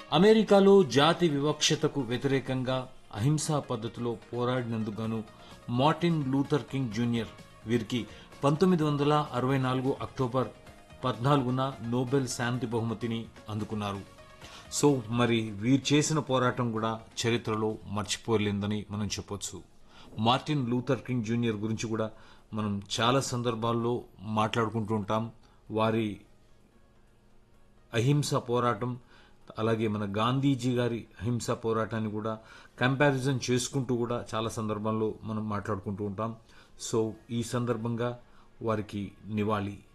అమెరికాలో జాతి వివక్షతకు వ్యతిరేకంగా అహింసా పద్ధతిలో పోరాడినందుకు గాను మార్టిన్ లూథర్ కింగ్ జూనియర్ వీరికి పంతొమ్మిది వందల అరవై నాలుగు అక్టోబర్ పద్నాలుగున నోబెల్ శాంతి బహుమతిని అందుకున్నారు సో మరి వీరు చేసిన పోరాటం కూడా చరిత్రలో మర్చిపోలేందని మనం చెప్పొచ్చు మార్టిన్ లూథర్ కింగ్ జూనియర్ గురించి కూడా మనం చాలా సందర్భాల్లో మాట్లాడుకుంటూ ఉంటాం వారి అహింస పోరాటం అలాగే మన గాంధీజీ గారి అహింస పోరాటాన్ని కూడా కంపారిజన్ చేసుకుంటూ కూడా చాలా సందర్భాల్లో మనం మాట్లాడుకుంటూ ఉంటాం సో ఈ సందర్భంగా వారికి నివాళి